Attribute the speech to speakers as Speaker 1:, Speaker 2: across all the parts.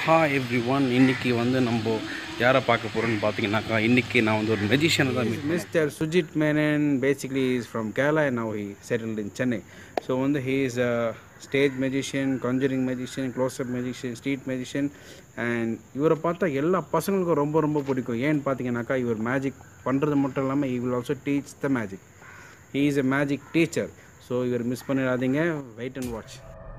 Speaker 1: ஹா every one இன்றைக்கி வந்து நம்ம யாரை பார்க்க போகிறோன்னு பார்த்தீங்கன்னாக்கா இன்றைக்கி நான் வந்து ஒரு மெஜிஷியனை தான் meet
Speaker 2: Mr. Sujit Menon basically is from Kerala and now he settled in Chennai. So வந்து he is a stage magician, conjuring magician, close-up magician, street magician and இவரை பார்த்தா எல்லா பசங்களுக்கும் ரொம்ப ரொம்ப பிடிக்கும் ஏன்னு பார்த்தீங்கன்னாக்கா இவர் மேஜிக் பண்ணுறது மட்டும் இல்லாமல் he will also teach the magic. He is a magic teacher. So இவர் மிஸ் பண்ணிடாதீங்க wait and watch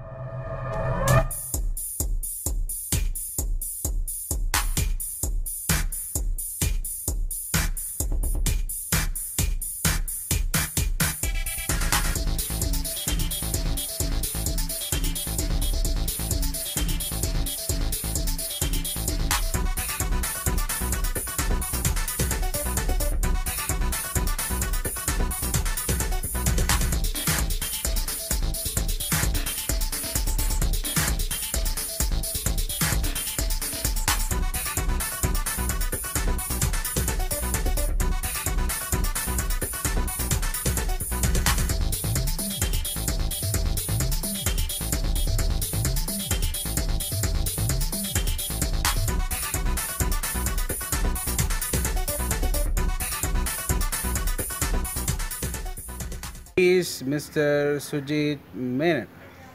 Speaker 2: is mister Sujith Menon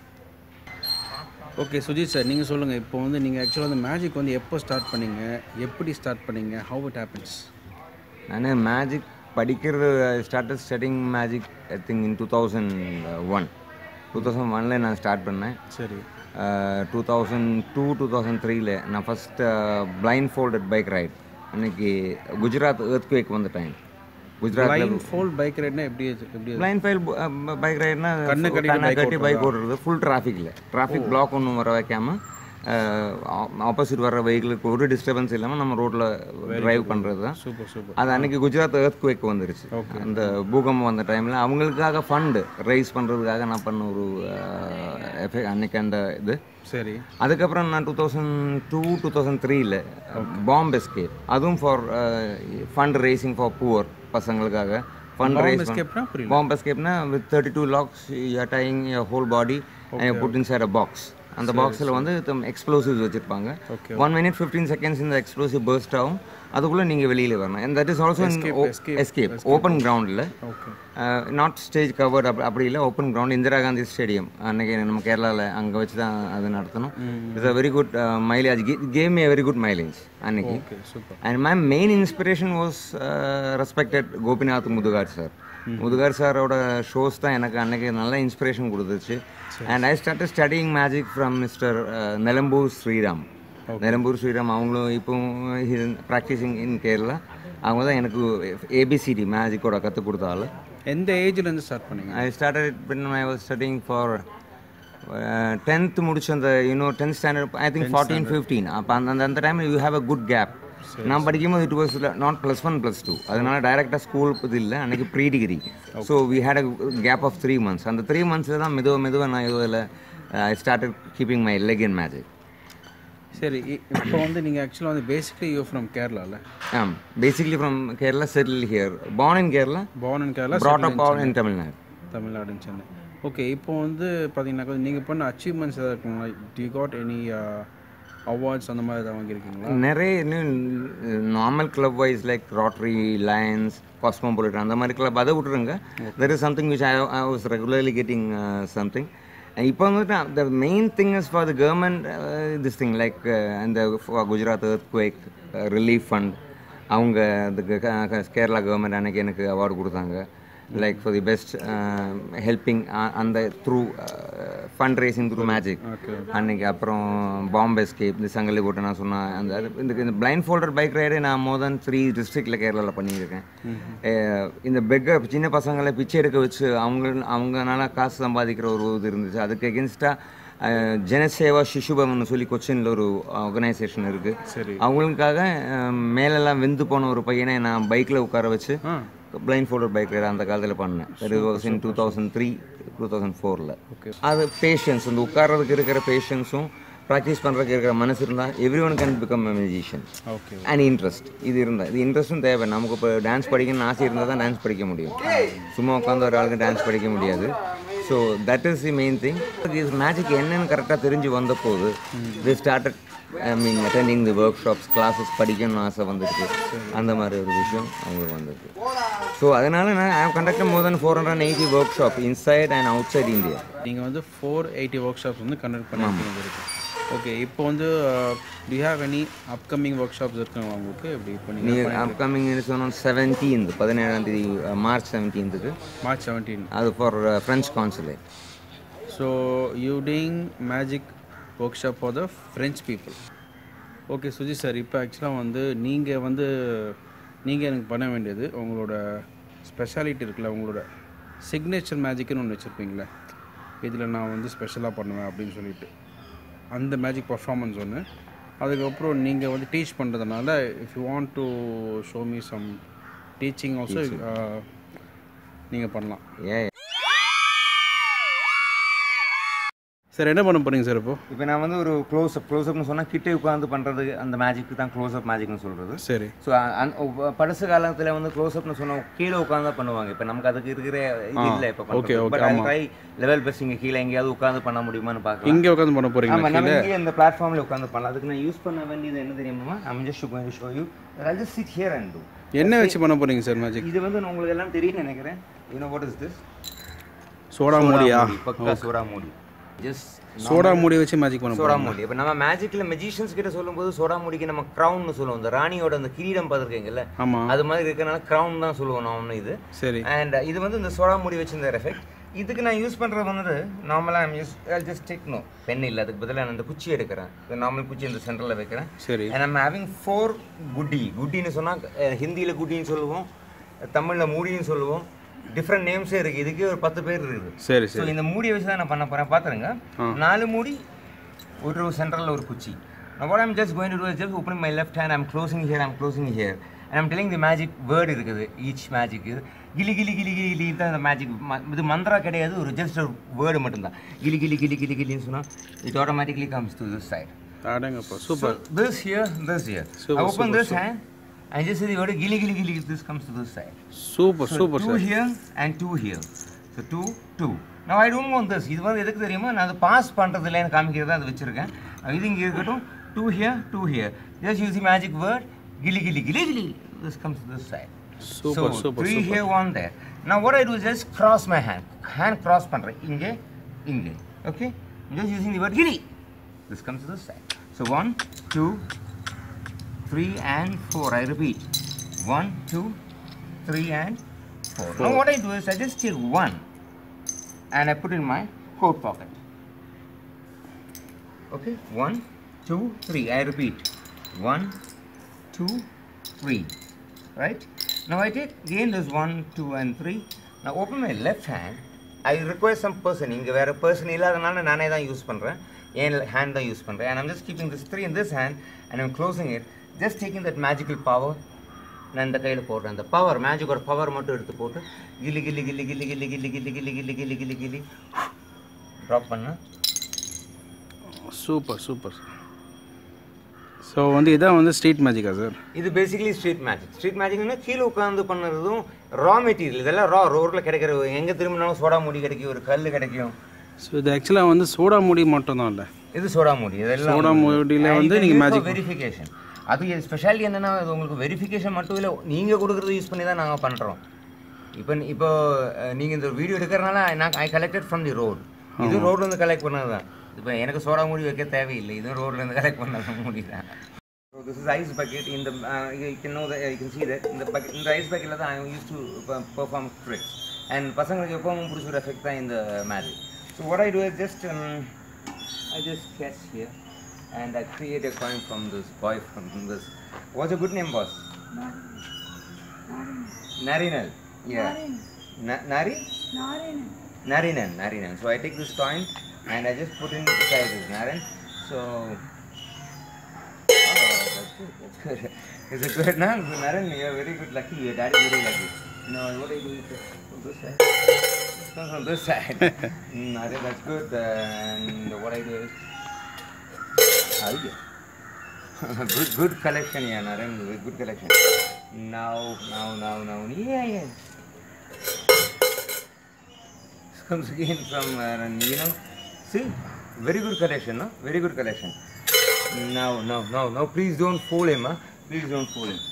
Speaker 2: okay Sujith sir நீங்கள் சொல்லுங்கள் இப்போ வந்து நீங்கள் ஆக்சுவலாக வந்து மேஜிக் வந்து எப்போ ஸ்டார்ட் பண்ணீங்க எப்படி ஸ்டார்ட் பண்ணீங்க ஹவு இட் ஹேப்பன்ஸ்
Speaker 3: நான் மேஜிக் படிக்கிறது started studying magic I think in two thousand one two thousand ஒனில் நான் ஸ்டார்ட் பண்ணேன்
Speaker 2: சரி
Speaker 3: two thousand two two thousand த்ரீல நான் first blindfolded bike ride அன்னைக்கு குஜராத் ஏர்த்குவேக் வந்த time Gujarat
Speaker 2: blindfold bike ரைட்னா எப்படி அது- எப்படி அது?
Speaker 3: பிளைண்ட் ஃபைல் பைக் ரைட்னா
Speaker 2: கண்ணு கட்டிட்டு
Speaker 3: கண்ணை கட்டி பைக் ஓடுறது ஃபுல் டிராஃபிக்கில் டிராஃபிக் பிளாக் ஒன்றும் வர வைக்காம ஆப்போசிட் வர்ற வெஹிக்கிளுக்கு ஒரு டிஸ்டர்பன்ஸ் இல்லாமல் நம்ம ரோட்டில் டிரைவ் பண்ணுறது தான்
Speaker 2: சூப்பர் சூப்பர்
Speaker 3: அது அன்னைக்கு குஜராத் எர்த்குவேக் வந்துருச்சு அந்த பூகம்பம் வந்த டைமில் அவங்களுக்காக ஃபண்டு ரைஸ் பண்ணுறதுக்காக நான் பண்ண ஒரு எஃபெக்ட் அன்னைக்கு அந்த இது
Speaker 2: சரி
Speaker 3: அதுக்கப்புறம் நான் two thousand two two thousand த்ரீல பாம்பே எஸ்கேப் அதுவும் for fund raising for poor பசங்களுக்காக ஃபண்ட் ரைஸ்
Speaker 2: எஸ்கேப்னா புரியல
Speaker 3: பாம்பே எஸ்கேப்னா with thirty two lakhs you are tying whole body put inside a box அந்த பாக்ஸில் வந்து எக்ஸ்ப்ளோசிவ்ஸ் வச்சுருப்பாங்க ஒன் மினிட் ஃபிஃப்டீன் செகண்ட்ஸ் இந்த எக்ஸ்ப்ளோசிவ் பர்ஸ்ட் ஆகும் அதுக்குள்ளே நீங்கள் வெளியில் வரணும் and that is also escape open கிரவுண்டில்
Speaker 2: ஓகே
Speaker 3: நாட் ஸ்டேஜ் கவர்ட் அப்படி அப்படி இல்லை open ground Indira Gandhi stadium அன்னைக்கு நம்ம கேரளாவில் அங்கே வச்சு தான் அது நடத்தணும் it's a very good mileage came a very good mileage அன்னைக்கு
Speaker 2: okay super
Speaker 3: and my main inspiration was respected Gopinath Muthukad sir Muthukad சாரோட ஷோஸ் தான் எனக்கு அன்னைக்கு நல்ல இன்ஸ்பிரேஷன் கொடுத்துச்சு and I start studying magic from mister Nilambur Sreeram Nilambur Sreeram அவங்களும் இப்போ ப்ராக்டிஸிங் இன் கேரளா அவங்க தான் எனக்கு ஏபிசிடி மேஜிக்கோட கற்றுக் கொடுத்தாள்
Speaker 2: எந்த ஏஜ்லேருந்து ஸ்டார்ட் பண்ணீங்க
Speaker 3: I started when I was studying for tenth முடிச்ச அந்த இன்னும் tenth standard I think fourteen fifteen அப்போ அந்த அந்த- அந்த டைமில் you have a good gap நான் படிக்கும்போது it was not plus one plus two அதனால டைரெக்டாக ஸ்கூல் இது இல்லை அன்றைக்கி pre degree so we had a gap of three months அந்த த்ரீ மந்த்ஸில் தான் மெதுவாக மெதுவாக நான் இதில் I started keeping my leg in magic
Speaker 2: சரி இ- இப்போ வந்து நீங்கள் ஆக்சுவலாக வந்து பேசிக்லி யூ ஃப்ரம் கேரளாவில்
Speaker 3: am basically from Kerala settle here born in Kerala
Speaker 2: born in Kerala
Speaker 3: brought up all in Tamil Nadu
Speaker 2: Tamil Nadu Chennai okay இப்போ வந்து பார்த்தீங்கன்னாக்கா நீங்கள் பண்ண அச்சீவ்மெண்ட்ஸ் ஏதாவது இருக்குங்களா டி காட் எனி அவார்ட்ஸ் அந்த மாதிரி ஏதாவது வாங்கியிருக்கீங்களா
Speaker 3: நிறைய normal club wise like Rotary Lions Cosmopolitan அந்த மாதிரி கிளப் அதை விட்டுருங்க there is something which I I was regularly getting something இப்போ வந்துட்டு the main thing is for the government this thing like இந்த குஜராத் earthquake ரிலீஃப் ஃபண்ட் அவங்க அதுக்கு க- கேரளா கவர்மெண்ட் அன்னைக்கு எனக்கு அவார்டு கொடுத்தாங்க like for the best helping அந்த through fund raising through magic அன்னைக்கு அப்புறம் பாம்பே எஸ்கேப் இந்த சங்கலி கோட்டை நான் சொன்னேன் அந்த அது இந்த இந்த பிளைண்ட் ஃபோல்டர் பைக் ரைடு நான் மோர் தென் த்ரீ டிஸ்ட்ரிக்டில் கேரளாவில் பண்ணியிருக்கேன் அஹ் இந்த பெக்க சின்ன பசங்களை பிச்சை எடுக்க வச்சு அவங்க அவங்கனால காசு சம்பாதிக்கிற ஒரு இது இருந்துச்சு அதுக்கு எகென்ஸ்டாக ஜனசேவா சிசுபவன் சொல்லி கொச்சினில் ஒரு ஆர்கனைசேஷன் இருக்குது அவங்களுக்காக அஹ், மேலெல்லாம் வெந்து போன ஒரு பையனை நான் பைக்கில் உட்கார வச்சு பிளைண்ட் ஃபோல்டர் பைக் ரைடு அந்த காலத்தில் பண்ணேன் அது was in two thousand three two thousand ஃபோரில் அது பேஷன்ஸ் இந்த உட்கார்றதுக்கு இருக்கிற பேஷன்ஸும் ப்ராக்டிஸ் பண்ணுறதுக்கு இருக்கிற மனசு இருந்தால் everyone can become a musician
Speaker 2: okay
Speaker 3: and interest இது இருந்தால் இது இன்ட்ரெஸ்ட்டும் தேவை நமக்கு இப்போ டான்ஸ் படிக்கணும்னு ஆசை இருந்தால் தான் டான்ஸ் படிக்க முடியும் சும்மா உட்காந்து ஒரு ஆளுக்கு டான்ஸ் படிக்க முடியாது so so that is the main thing is magic என்னன்னு கரெக்டாக தெரிஞ்சு வந்த போது the started I mean attending the workshops classes படிக்கணும்னு ஆசை வந்துருக்கு அந்த மாதிரி ஒரு விஷயம் அவங்களுக்கு வந்திருக்கு ஸோ அதனால நான் I conduct more then four hundred eighty workshop inside and outside India
Speaker 1: நீங்கள் வந்து ஃபோர் எயிட்டி ஒர்க் ஷாப்ஸ் வந்து கண்டக்ட் பண்ணிருக்கீங்க இருக்கு ஓகே இப்போ வந்து do have any upcoming workshops இருக்குங்களா உங்களுக்கு எப்படி இப்போ நீங்கள்
Speaker 3: நீங்கள் அப்கமிங் சொன்னோம் செவன்டீன்த் பதினேழாம் தேதி மார்ச் செவன்டீன்த்துக்கு
Speaker 1: மார்ச் செவன்டீன்
Speaker 3: அது for French consulate
Speaker 1: so you doing magic workshop for the French people okay Suji sir இப்போ ஆக்சுவலாக வந்து நீங்கள் வந்து நீங்கள் எனக்கு பண்ண வேண்டியது உங்களோட ஸ்பெஷாலிட்டி இருக்குல்ல உங்களோட சிக்னேச்சர் மேஜிக்னு ஒன்று வச்சுருப்பீங்களே இதில் நான் வந்து ஸ்பெஷலாக பண்ணுவேன் அப்படின்னு சொல்லிட்டு அந்த மேஜிக் பர்ஃபார்மன்ஸ் ஒன்று அதுக்கப்புறம் நீங்கள் வந்து டீச் பண்ணுறதுனால if you want to show me some teaching also நீங்கள் பண்ணலாம்
Speaker 3: ஏ
Speaker 1: சார் என்ன பண்ண போகிறீங்க சார் இப்போ
Speaker 3: இப்போ நான் வந்து ஒரு க்ளோஸ் அப் க்ளோஸ் அப்னு சொன்னால் கிட்டே உட்காந்து பண்ணுறது அந்த மேஜிக்கு தான் க்ளோஸ் அப் மேஜிக்னு சொல்கிறது
Speaker 1: சரி
Speaker 3: ஸோ பழசு காலத்தில் வந்து க்ளோஸ் அப்னு சொன்னால் கீழே உட்காந்து தான் பண்ணுவாங்க இப்போ நமக்கு அதுக்கு இருக்கிற இது இல்லை இப்போ
Speaker 1: okay, okay,
Speaker 3: பட் அது கை லெவல் பெஸ்ட் இங்கே கீழே எங்கேயாவது உட்காந்து பண்ண முடியுமான்னு பார்க்கலாம்
Speaker 1: இங்கே உட்காந்து பண்ண போகிறீங்களா
Speaker 3: ஆமாம் நம்ம இங்கே இந்த பிளாட்ஃபார்மில் உட்காந்து பண்ணலாம் அதுக்கு நான் யூஸ் பண்ண வேண்டியது என்ன தெரியுமா I'm just going to show you I'll just sit here and do
Speaker 1: என்ன வச்சு பண்ண போகிறீங்க சார் மேஜிக்
Speaker 3: இது வந்து உங்களுக்கு எல்லாம் தெரியும் நினைக்கிறேன் you know what is this
Speaker 1: soda மூடியா
Speaker 3: பக்கா சோடா மூடி ஜஸ்ட்
Speaker 1: சோடா மூடி வச்சு மேஜிக் பண்ண
Speaker 3: சோடா மூடி இப்போ நம்ம மேஜிக்கில் மெஜிஷியன்ஸ் கிட்ட சொல்லும்போது சோடா மூடிக்கு நம்ம க்ரௌன்னு சொல்லுவோம் இந்த ராணியோட அந்த கிரீடம் பார்த்துருக்கீங்கல்ல
Speaker 1: ஆமாம்
Speaker 3: அது மாதிரி இருக்கனால க்ரௌன் தான் சொல்லுவோம் நான் இது
Speaker 1: சரி
Speaker 3: அண்ட் இது வந்து இந்த சோடா மூடி வச்சிருந்த எஃபெக்ட் இதுக்கு நான் யூஸ் பண்ணுறது வந்து நார்மலாக I'm use just techno pen இல்லை அதுக்கு பதிலாக நான் இந்த குச்சி எடுக்கிறேன் இந்த நார்மல் குச்சி இந்த சென்டரில் வைக்கிறேன்
Speaker 1: சரி
Speaker 3: அண்ட் நம்ம ஹேவிங் ஃபோர் குட்டி குட்டின்னு சொன்னால் ஹிந்தியில் குட்டின்னு சொல்லுவோம் தமிழில் மூடின்னு சொல்லுவோம் டிஃப்ரெண்ட் நேம்ஸே இருக்குது இதுக்கே ஒரு பத்து பேர் இருக்குது
Speaker 1: சரி
Speaker 3: ஸோ
Speaker 1: சரி
Speaker 3: இந்த மூடியை வச்சு தான் நான் பண்ண போகிறேன் பார்த்துருங்க நாலு மூடி ஒரு சென்டரில் ஒரு குச்சி Now what I'm just going to do is just opening my left hand, I'm closing here, I'm closing here. And I'm telling the magic word இருக்குது each magic இது கிளி கிளி கிளி கிளி கிளி தான் இந்த மேஜிக் இது மந்திரா கிடையாது ஒரு ஜஸ்ட் ஒரு வேர்டு மட்டும்தான் கிளி கிளி கிளி கிளி கிளின்னு சொன்னால் it automatically comes to this side
Speaker 1: அடங்கப்பா super
Speaker 3: So this here, this here.
Speaker 1: Super,
Speaker 3: I open
Speaker 1: super,
Speaker 3: this hand, and just say the word gili gili gili, this comes to this side.
Speaker 1: Super
Speaker 3: So
Speaker 1: super
Speaker 3: two
Speaker 1: sir
Speaker 3: here and two here. So two, two. Now I don't want this. இது வந்து எதுக்கு தெரியுமா நான் அது pass பண்ணுறது இல்லைன்னு காமிக்கிறது அது வச்சிருக்கேன் இது இங்கே இருக்கட்டும் two here two here just use the magic word கிலி கிலி கிலி கிலி this comes to this side.
Speaker 1: Super
Speaker 3: so
Speaker 1: super
Speaker 3: three
Speaker 1: super
Speaker 3: here, one there. Now what I do is just cross my hand. Hand cross பண்ணுறேன் இங்கே இங்கே okay I'm just using the word gili. This comes to this side. So one, two, three and four. I repeat. One, two, three and four. Now what I do is I just take one and I put in my coat pocket. Okay, one, two, three. I repeat. One, two, three. Right? Now I take again this one, two, and three. Now open my left hand. I require some person. இங்கே வேற person இல்லாதனால நானே தான் use பண்ணுறேன் என் hand தான் use பண்ணுறேன் and I'm just keeping this three in this hand and I'm closing it just taking that magical power நான் இந்த கையில் போடுறேன் அந்த பவர் மேஜிக்கோட பவர் மட்டும் எடுத்து போட்டு கில்லி கில்லி கில்லி கில்லி கில்லி கில்லி கில்லி கில்லி கில்லி கில்லி கில்லி கில்லி ட்ராப் பண்ண
Speaker 1: சூப்பர் சூப்பர் ஸோ வந்து இதான் வந்து ஸ்ட்ரீட் மேஜிக்கா சார்
Speaker 3: இது பேசிக்கலி ஸ்ட்ரீட் மேஜிக் ஸ்ட்ரீட் மேஜிக்னா கீழே உட்காந்து பண்ணுறதும் ரா மெட்டீரியல் இதெல்லாம் ரா ரோட்டில் கிடைக்கிற எங்கே திரும்பினாலும் சோடா மூடி கிடைக்கும் ஒரு கல் கிடைக்கும்
Speaker 1: ஸோ இது ஆக்சுவலாக வந்து சோடா மூடி மட்டும் தான் இல்லை
Speaker 3: இது சோடா மூடி இதெல்லாம்
Speaker 1: சோடா மூடியில் வந்து நீங்கள் மேஜிக்
Speaker 3: வெரிஃபிகேஷன் அது ஸ்பெஷாலிட்டி என்னன்னா அது உங்களுக்கு வெரிஃபிகேஷன் மட்டும் இல்லை நீங்கள் கொடுக்குறத யூஸ் பண்ணி தான் நாங்கள் பண்ணுறோம் இப்போ இப்போ நீங்கள் இந்த வீடியோ எடுக்கிறனால நான் I collected from the road இது ரோட்ல இருந்து கலெக்ட் பண்ணது தான் இப்போ எனக்கு சோடா மூடி வைக்க தேவையில்லை இதுவும் ரோட்ல இருந்து கலெக்ட் பண்ண மூடி தான் So this is ice bucket. In the uh, you can know that you can see that in the bucket in the ice bucket தான் I used to uh, perform tricks. And பசங்களுக்கு எப்பவும் பிடிச்ச ஒரு effect தான் இந்த magic so what I do is just I just catch here and I create a coin from this boy from this. What's your good name, boss? Narinal. Yeah. Na- Nari? Narinan. Narinan. So I take this coin and I just put in inside this Naran. So. Oh, that's good. That's good. Is it good now? So Naran, you're very good. Lucky. Your dad is very lucky. No, what I do is just from this side. It comes from this side. mm, I think that's good. And what I do is. Idea. good, good collection, yeah, Naren. Good, good collection. Now, now, now, now. Yeah, yeah. comes again from, uh, you know, see, very good collection, no? Very good collection. No, no, no, no, please don't fool him, huh? Please don't fool him.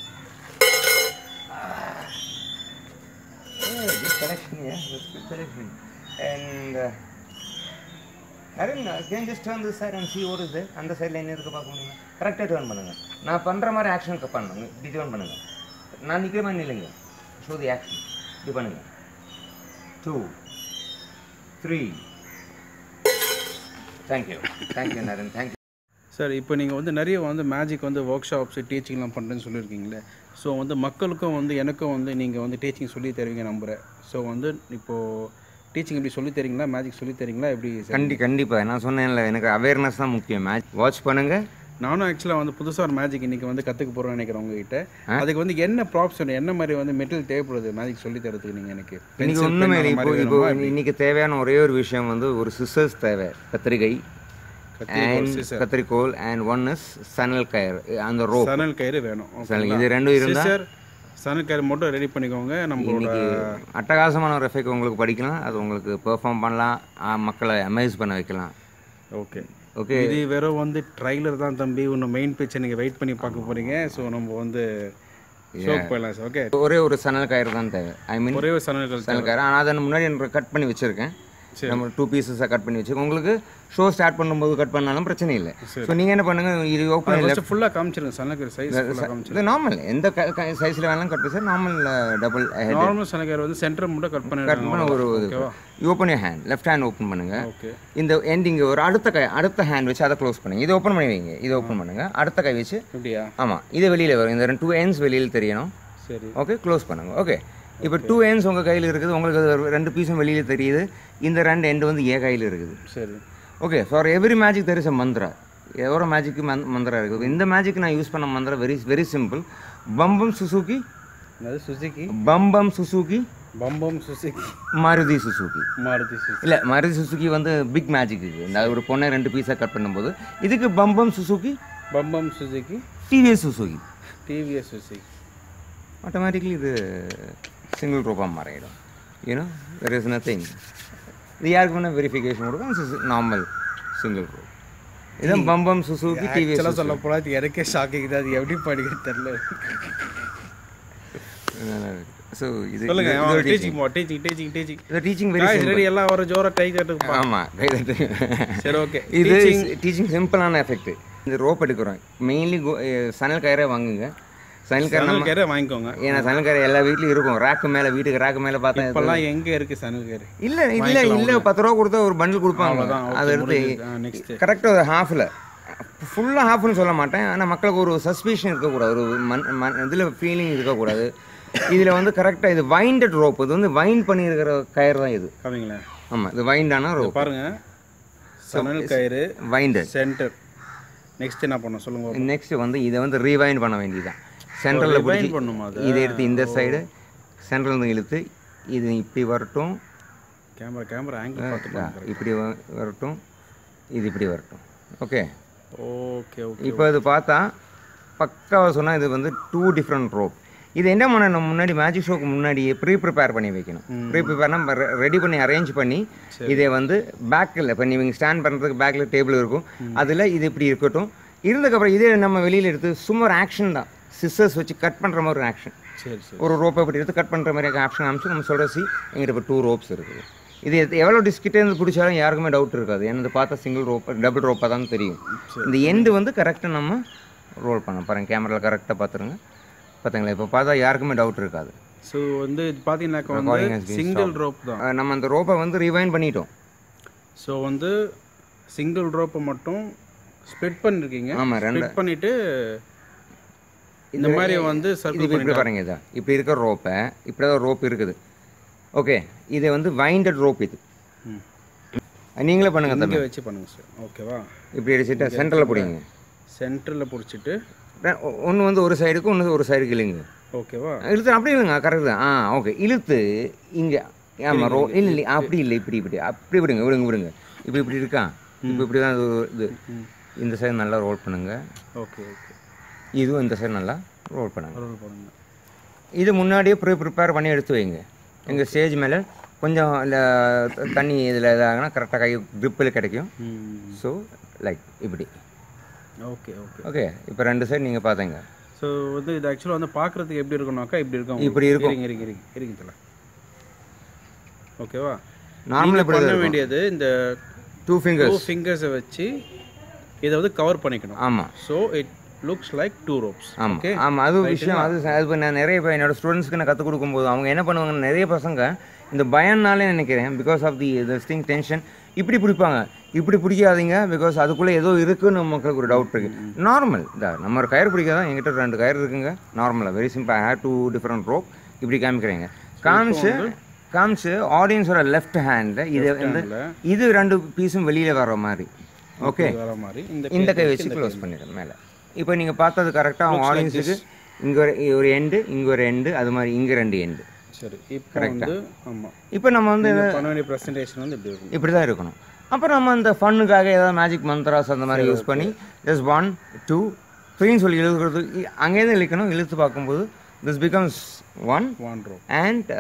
Speaker 3: Yeah, good collection, yeah, that's good collection. And, uh, Arun, uh, can you just turn this side and see what is there? அந்த சைடில் என்ன இருக்கு பார்க்க முடியுமா கரெக்டாக turn பண்ணுங்க நான் பண்ணுற மாதிரி ஆக்ஷனுக்கு பண்ணுங்க இப்படி டேர்ன் பண்ணுங்க நான் நிற்கிற மாதிரி இல்லைங்க ஷோ தி ஆக்ஷன் இப்படி பண்ணுங்க two three thank you thank you Naran thank you
Speaker 1: sir இப்போ நீங்கள் வந்து நிறைய வந்து மேஜிக் வந்து ஒர்க் ஷாப்ஸ் டீச்சிங்லாம் பண்ணுறேன்னு சொல்லியிருக்கீங்களே ஸோ வந்து மக்களுக்கும் வந்து எனக்கும் வந்து நீங்கள் வந்து டீச்சிங் சொல்லி தருவீங்க நம்புகிறேன் ஸோ வந்து இப்போது டீச்சிங் எப்படி சொல்லி தரீங்களா மேஜிக் சொல்லி தரீங்களா எப்படி சார்
Speaker 3: கண்டி கண்டிப்பாக நான் சொன்னேன்ல எனக்கு அவேர்னஸ் தான் முக்கியம் மேட்ச் வாட்ச் பண்ணுங்க
Speaker 1: நானும் ஆக்சுவலாக வந்து புதுசாக ஒரு மேஜிக் இன்றைக்கி வந்து கற்றுக்க போகிறேன்னு நினைக்கிறேன் உங்ககிட்ட அதுக்கு வந்து என்ன ப்ராப்ஸ் வேணும் என்ன மாதிரி வந்து மெட்டீரியல் தேவைப்படுது மேஜிக் சொல்லி தரதுக்கு நீங்கள் எனக்கு
Speaker 3: இன்னைக்கு
Speaker 1: Pencil,
Speaker 3: ஒன்றுமே
Speaker 1: pen
Speaker 3: இல்லை
Speaker 1: அந்த
Speaker 3: இப்போ
Speaker 1: மாதிரி
Speaker 3: இப்போ
Speaker 1: வேணுமா?
Speaker 3: இன்னைக்கு தேவையான ஒரே ஒரு விஷயம் வந்து ஒரு சிசர்ஸ் தேவை கத்திரிக்கை
Speaker 1: கத்திரிக்கோல்,
Speaker 3: and
Speaker 1: scissor.
Speaker 3: கத்திரிக்கோல் அண்ட் ஒன் இஸ் சனல் கயர் அந்த ரோப்
Speaker 1: சணல் கயிறு வேணும்
Speaker 3: சனல் இது ரெண்டும் இருந்தால்
Speaker 1: சார் சணல் கயிறு மட்டும் ரெடி பண்ணிக்கோங்க நம்மளோட
Speaker 3: அட்டகாசமான ஒரு எஃபெக்ட் உங்களுக்கு படிக்கலாம் அது உங்களுக்கு பெர்ஃபார்ம் பண்ணலாம் ஆ, மக்களை அமேஸ் பண்ண வைக்கலாம்
Speaker 1: ஓகே
Speaker 3: ஓகே
Speaker 1: இது வெறும் வந்து ட்ரைலர் தான் தம்பி இன்னும் மெயின் பிக்சர் நீங்கள் வெயிட் பண்ணி பார்க்க போறீங்க ஸோ நம்ம வந்து ஷோக்கு போயிடலாம் சார் ஓகே
Speaker 3: ஒரே ஒரு சனல் கயிறு தான் தேவை ஐ மீன்
Speaker 1: ஒரே ஒரு சணல்கள்
Speaker 3: சனல் கயிறு ஆனால் அதை முன்னாடி எனக்கு கட் பண்ணி வச்சுருக்கேன் நம்ம டூ பீசஸாக கட் பண்ணி வச்சுருக்கோம் உங்களுக்கு ஷோ ஸ்டார்ட் பண்ணும்போது கட் பண்ணாலும் பிரச்சனை இல்லை ஸோ நீங்கள் என்ன பண்ணுங்க இது ஓப்பன்
Speaker 1: ஃபஸ்ட்டு ஃபுல்லாக காமிச்சிருங்க சணல் கயிறு சைஸ் ஃபுல்லாக காமிச்சிருங்க
Speaker 3: இது நார்மல் எந்த சைஸில் வேணாலும் கட் பண்ணி நார்மல் டபுள் ஹெட்
Speaker 1: நார்மல் சணல் கயிறு வந்து சென்டர் மட்டும் கட்
Speaker 3: கட் பண்ண
Speaker 1: பண்ணிடுங்க
Speaker 3: ஒரு
Speaker 1: ஓகேவா
Speaker 3: open you hand left hand open பண்ணுங்க
Speaker 1: ஓகே
Speaker 3: இந்த எண்டிங் ஒரு அடுத்த கை அடுத்த ஹேண்ட் வச்சு அதை க்ளோஸ் பண்ணுங்க இதை ஓப்பன் பண்ணி வைங்க இதை ஓப்பன் பண்ணுங்க அடுத்த கை வச்சு
Speaker 1: அப்படியா
Speaker 3: ஆமாம் இது வெளியில் வரும் இந்த ரெண்டு டூ எண்ட்ஸ் வெளியில் தெரியணும்
Speaker 1: சரி
Speaker 3: ஓகே க்ளோஸ் பண்ணுங்க ஓகே இப்போ டூ எண்ட்ஸ் உங்கள் கையில் இருக்குது உங்களுக்கு அது ரெண்டு பீஸும் வெளியில் தெரியுது இந்த ரெண்டு எண்டு வந்து என் கையில் இருக்குது
Speaker 1: சரி
Speaker 3: okay for every magic there is a மந்த்ரா எவ்வளோ மேஜிக்கு மந் மந்திரா இருக்குது இந்த மேஜிக் நான் யூஸ் பண்ண மந்திரா வெரி வெரி சிம்பிள் பம்பம் சுசுகி
Speaker 1: அது சுசுகி
Speaker 3: பம்பம் சுசுகி
Speaker 1: பம்பம் Suzuki
Speaker 3: Maruti Suzuki
Speaker 1: Maruti Suzuki
Speaker 3: இல்லை மாருதி சுசுகி வந்து பிக் மேஜிக் இது இந்த ஒரு பொண்ணை ரெண்டு பீஸாக கட் பண்ணும்போது இதுக்கு பம்பம் சுசுகி
Speaker 1: பம்பம் Suzuki
Speaker 3: TVS Suzuki
Speaker 1: TVS Suzuki
Speaker 3: automatically இது சிங்கிள் ரூபாக மாறிடும் யூனோ தெர் இஸ் நத்திங் இது யாருக்கு வேணால் வெரிஃபிகேஷன் கொடுக்கும் நார்மல் சிங்கிள் ரூப் இதான் பம்பம் சுசுகி டிவிஎஸ்
Speaker 1: ஆக்சுவலாக சொல்ல போனால் அது எனக்கே ஷாக்கிங் தான் அது எப்படி படிக்க தெரில
Speaker 3: ஸோ இது
Speaker 1: சொல்லுங்க
Speaker 3: இது
Speaker 1: டீச்சிங் டீச்சிங் டீச்சிங் டீச்சிங்
Speaker 3: இது டீச்சிங் வெரி
Speaker 1: ரெடி எல்லாம் வர ஜோரா கை தட்டுப்பா
Speaker 3: ஆமாம் கைதட்டு
Speaker 1: சரி ஓகே
Speaker 3: இது டீச்சிங் சிம்பிளான எஃபெக்ட் இந்த ரோப் எடுக்கிறோம் மெயின்லி சனல் கயிறை வாங்குங்க சனல் கயிறு
Speaker 1: சணல் கயிறை வாங்கிக்கோங்க
Speaker 3: ஏன்னா சனல் கயிறு எல்லா வீட்லையும் இருக்கும் ரேக்கு மேலே வீட்டுக்கு ரேக்கு மேலே பார்த்தா
Speaker 1: இப்போல்லாம் எங்கே இருக்கு சணல் கயிறு
Speaker 3: இல்லை இல்லை இல்லை பத்து ரூபா கொடுத்தா ஒரு பண்டில் கொடுப்பாங்க
Speaker 1: அவ்வளோதான், okay,
Speaker 3: அதை எடுத்து
Speaker 1: முடிஞ்சுது. நெக்ஸ்ட்
Speaker 3: கரெக்டாக ஒரு ஹாஃபில் ஃபுல்லாக ஹாஃப்னு சொல்ல மாட்டேன் ஆனால் மக்களுக்கு ஒரு சஸ்பிஷன் இருக்கக்கூடாது ஒரு மண் மண் இதில் ஃபீலிங் இருக்கக்கூடாது இதில் வந்து கரெக்டாக இது வைண்டட் ரோப் இது வந்து வைண்ட் பண்ணியிருக்கிற கயிறு தான் இது
Speaker 1: காமிங்களேன்
Speaker 3: ஆமாம் இது வைண்டான ரோப்
Speaker 1: பாருங்க சணல் கயிறு
Speaker 3: வைண்டட்
Speaker 1: சென்டர் நெக்ஸ்ட் என்ன பண்ணணும் சொல்லுங்க
Speaker 3: நெக்ஸ்ட் வந்து இதை வந்து ரீவைண்ட் பண்ண வேண்டியதுதான் சென்ட்ரலில்
Speaker 1: rewind
Speaker 3: பிடிச்சி
Speaker 1: பண்ணுமா அது?
Speaker 3: இதை எடுத்து இந்த சைடு சென்ட்ரல் இருந்து இழுத்து இது இப்படி வரட்டும்
Speaker 1: கேமரா கேமரா ஆங்கிள் பார்த்து
Speaker 3: ஆ, இப்படி வ- வரட்டும் இது இப்படி வரட்டும் ஓகே
Speaker 1: ஓகே ஓகே
Speaker 3: இப்போ இது பார்த்தா பக்காவாக சொன்னால் இது வந்து டூ டிஃப்ரெண்ட் ரோப் இது என்ன பண்ணணும் முன்னாடி மேஜிக் ஷோக்கு முன்னாடி ப்ரீ ப்ரிப்பேர் பண்ணி வைக்கணும் ப்ரீ ப்ரிப்பேர்னா ரெடி பண்ணி அரேஞ்ச் பண்ணி இதை வந்து பேக்கில் இப்போ நீங்கள் ஸ்டாண்ட் பண்ணுறதுக்கு பேக்கில் டேபிள் இருக்கும் அதில் இது இப்படி இருக்கட்டும் இருந்ததுக்கப்புறம் இதே நம்ம வெளியில் எடுத்து சும்மா ஒரு ஆக்ஷன் தான் சிஸ்டர்ஸ் வச்சு கட் பண்ணுற மாதிரி ஒரு ஆக்ஷன்
Speaker 1: சரி சரி
Speaker 3: ஒரு ரோப்பை இப்படி எடுத்து கட் பண்ணுற மாதிரி ஆப்ஷன் அமைச்சு நம்ம சொல்கிற சி எங்கிட்ட இப்போ டூ ரோப்ஸ் இருக்குது இது எத்- எவ்வளோ டிஸ்கிட்டே இருந்து பிடிச்சாலும் யாருக்குமே டவுட் இருக்காது ஏன்னா இது பார்த்தா சிங்கிள் ரோப் டபுள் ரோப்பாக தான் தெரியும் இந்த எண்டு வந்து கரெக்டாக நம்ம ரோல் பண்ண பாருங்க கேமராவில் கரெக்டாக பார்த்துருங்க பார்த்தீங்களா இப்போ பார்த்தா யாருக்குமே டவுட் இருக்காது
Speaker 1: ஸோ வந்து இது பார்த்தீங்கன்னாக்கா
Speaker 3: Recording has
Speaker 1: வந்து
Speaker 3: been
Speaker 1: சிங்கிள் ரோப் தான்
Speaker 3: அஹ் நம்ம அந்த ரோப்பை வந்து ரிவைன் பண்ணிட்டோம்
Speaker 1: ஸோ வந்து சிங்கிள் ரோப்பை மட்டும் ஸ்ப்ளிட் பண்ணிருக்கீங்க
Speaker 3: ஆமாம் ரெண்டு
Speaker 1: ஸ்ப்ளிட் பண்ணிட்டு இந்த மாதிரி வந்து
Speaker 3: இது
Speaker 1: சர்க்கிள்
Speaker 3: இப்படி பாருங்க இதா இப்படி இருக்கிற ரோப்பை இப்படி தான் ரோப் இருக்குது ஓகே இது வந்து வைண்டட் ரோப் இது
Speaker 1: ம்.
Speaker 3: நீங்களே பண்ணுங்க தம்பி
Speaker 1: இங்கே வச்சு பண்ணுங்க சார் ஓகேவா
Speaker 3: இப்படி அடிச்சுட்டு சென்டரில் பிடிங்க
Speaker 1: சென்டரில் பிடிச்சிட்டு
Speaker 3: ஒன்று வந்து ஒரு சைடுக்கு ஒன்று ஒரு சைடுக்கு இழுங்க
Speaker 1: ஓகேவா
Speaker 3: இழுத்து அப்படி இல்லைங்க கரெக்ட் தான் ஆ ஓகே இழுத்து இங்கே ஆமாம் ரோ இல்லை இல்லை அப்படி இல்லை இப்படி இப்படி அப்படி விடுங்க விடுங்க விடுங்க இப்படி இப்படி இருக்கா இப்போ இப்படி தான் இது இது இந்த சைடு நல்லா ரோல் பண்ணுங்க
Speaker 1: ஓகே ஓகே
Speaker 3: இதுவும் இந்த சைடு நல்லா ரோல் பண்ணுங்க
Speaker 1: ரோல் பண்ணுங்க
Speaker 3: இது முன்னாடியே ப்ரீ ப்ரிப்பேர் பண்ணி எடுத்து வைங்க எங்கள் ஸ்டேஜ் மேலே கொஞ்சம் இல்லை தண்ணி இதில் இதாகனா கரெக்டாக கை gripல கிடைக்கும் ஸோ லைக் இப்படி
Speaker 1: ஓகே ஓகே
Speaker 3: ஓகே இப்போ ரெண்டு சைடு நீங்கள் பார்த்தீங்க
Speaker 1: ஸோ வந்து இது ஆக்சுவலாக வந்து பார்க்குறதுக்கு எப்படி இருக்கும்னாக்கா இப்படி இருக்கும்
Speaker 3: இப்படி இருக்கும்.
Speaker 1: இருங்க இருங்க இருங்க இருங்க தல ஓகேவா
Speaker 3: நார்மலாக
Speaker 1: நீங்க
Speaker 3: இப்படி
Speaker 1: பண்ண வேண்டியது இந்த
Speaker 3: டூ ஃபிங்கர்ஸ்
Speaker 1: டூ ஃபிங்கர்ஸை வச்சு இதை வந்து கவர் பண்ணிக்கணும்
Speaker 3: ஆமாம்
Speaker 1: so it looks like two ropes
Speaker 3: ஆமாம்
Speaker 1: ஓகே
Speaker 3: ஆமாம் அது ஒரு விஷயம் அது அது இப்போ நான் நிறைய இப்போ என்னோட ஸ்டூடெண்ட்ஸ்க்கு நான் கற்றுக் கொடுக்கும்போது அவங்க என்ன பண்ணுவாங்க நிறைய பசங்க இந்த பயம்னாலே நினைக்கிறேன் because of the string tension இப்படி பிடிப்பாங்க இப்படி பிடிக்காதீங்க பிகாஸ் அதுக்குள்ளே ஏதோ இருக்குன்னு மக்களுக்கு ஒரு டவுட் இருக்குது நார்மல் இதா நம்ம ஒரு கயிறு பிடிக்காதான் என்கிட்ட ஒரு ரெண்டு கயிறு இருக்குங்க நார்மலாக very simple I have two different rope இப்படி காமிக்கிறீங்க காமிச்சு காமிச்சு ஆடியன்ஸோட லெஃப்ட் ஹேண்டில் இது இந்த இது ரெண்டு பீஸும் வெளியில் வர மாதிரி ஓகே
Speaker 1: வர மாதிரி இந்த
Speaker 3: இந்த கை வச்சு க்ளோஸ் பண்ணிடுறேன் மேலே இப்போ நீங்கள் பார்த்தது கரெக்டாக அவங்க ஆடியன்ஸுக்கு இங்கே ஒரு ஒரு எண்டு இங்கே ஒரு எண்டு அது மாதிரி இங்கே ரெண்டு எண்டு
Speaker 1: சரி இப்போ வந்து ஆமாம்
Speaker 3: இப்போ நம்ம வந்து
Speaker 1: பண்ண வேண்டிய ப்ரெசன்டேஷன் வந்து இப்படி இருக்கும்
Speaker 3: இப்படி தான் இருக்கணும் அப்புறம் நம்ம அந்த ஃபன்னுக்காக ஏதாவது மேஜிக் மந்த்ராஸ் அந்த மாதிரி யூஸ் பண்ணி ஜஸ்ட் ஒன் டூ த்ரீன்னு சொல்லி இழுக்கிறது இ- அங்கேருந்து இழுக்கணும் இழுத்து பார்க்கும்போது this becomes one
Speaker 1: one rope
Speaker 3: and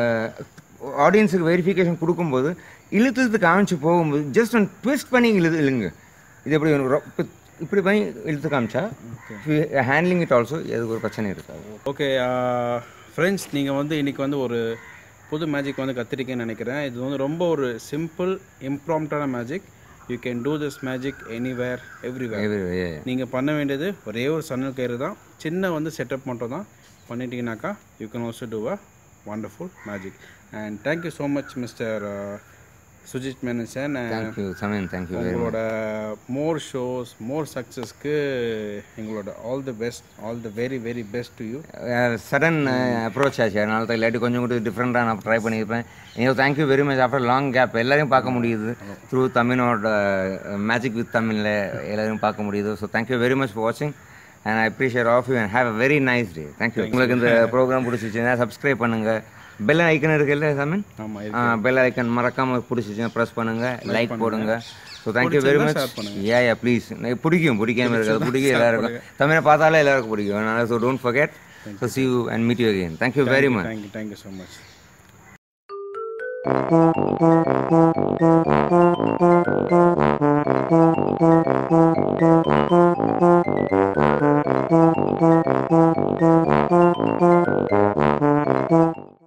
Speaker 3: ஆடியன்ஸுக்கு வெரிஃபிகேஷன் கொடுக்கும்போது இழுத்து இழுத்து காமிச்சு போகும்போது ஜஸ்ட் ஒன் ட்விஸ்ட் பண்ணி இழுது இழுங்க இது எப்படி ஒரு ரொ- இப்ப- இப்படி பண்ணி இழுத்து காமிச்சா ஹேண்ட்லிங் இட் ஆல்சோ எதுக்கு ஒரு பிரச்சனை இருக்காது
Speaker 1: ஓகே ஃப்ரெண்ட்ஸ் நீங்கள் வந்து இன்னைக்கு வந்து ஒரு புது மேஜிக் வந்து கற்றுருக்கேன்னு நினைக்கிறேன் இது வந்து ரொம்ப ஒரு சிம்பிள் இம்ப்ராம்டான magic you can do this magic anywhere everywhere
Speaker 3: Everywhere.
Speaker 1: நீங்கள் பண்ண வேண்டியது ஒரே ஒரு சன்னல் கயிறு தான் சின்ன வந்து செட்டப் மட்டும் தான் பண்ணிட்டீங்கன்னாக்கா you can also do a wonderful magic and thank you so much mister Sujith மேனசன்
Speaker 3: Thank you, Samin. Thank you very much.
Speaker 1: உங்களோட மோர் ஷோஸ் மோர் சக்ஸஸ்க்கு எங்களோட all the best all the very very best to you
Speaker 3: sudden approach ஆச்சு அதனால தான் இல்லாட்டி கொஞ்சம் கூட டிஃப்ரெண்ட்டாக நான் ட்ரை பண்ணியிருப்பேன் ஐயோ thank you very much after long gap எல்லாரையும் பார்க்க முடியுது த்ரூ தமிழோட மேஜிக் வித் தமிழில் எல்லாரையும் பார்க்க முடியுது so thank you very much for வாட்சிங் and I appreciate of you and have a very nice day thank you உங்களுக்கு இந்த ப்ரோக்ராம் பிடிச்சிச்சுன்னா சப்ஸ்கிரைப் பண்ணுங்கள் பெல் ஐக்கன் இருக்குல்ல சமின்
Speaker 1: ஆமாம்
Speaker 3: பெல் ஐக்கன் மறக்காமல் பிடிச்சிச்சுன்னா ப்ரெஸ் பண்ணுங்கள் லைக் போடுங்க so thank you very much yeah yeah please பிடிக்கும் பிடிக்காம இருக்காது பிடிக்கும் எல்லாருக்கும் தமிழை பார்த்தாலே எல்லாருக்கும் பிடிக்கும் அதனால so don't forget so see you and meet you again thank you very much
Speaker 1: thank you thank you so much
Speaker 4: Thank you.